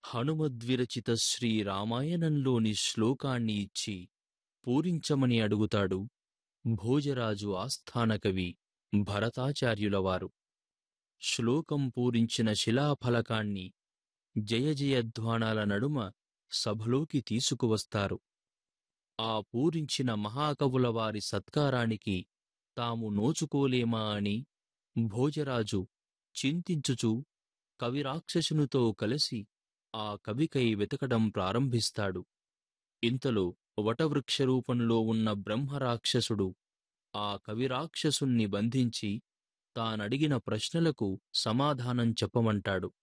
హనుమద్విరచిత శ్రీ రామాయణంలోని శ్లోకాన్ని ఇచ్చి పూరించమని అడుగుతాడు భోజరాజు ఆస్థాన కవి భరతాచార్యులవారు శ్లోకం పూరించిన శిలాఫలకాన్ని జయ జయధ్వానాల నడుమ సభలోకి తీసుకువస్తారు ఆ పూరించిన మహాకవుల వారి సత్కారానికి తాము నోచుకోలేమా అని భోజరాజు చింతించుచూ కవిరాక్షసునితో కలిసి ఆ కవికై వెతకడం ప్రారంభిస్తాడు ఇంతలో వటవృక్ష రూపంలో ఉన్న బ్రహ్మరాక్షసుడు ఆ కవిరాక్షసుణ్ణి బంధించి తానడిగిన ప్రశ్నలకు సమాధానం చెప్పమంటాడు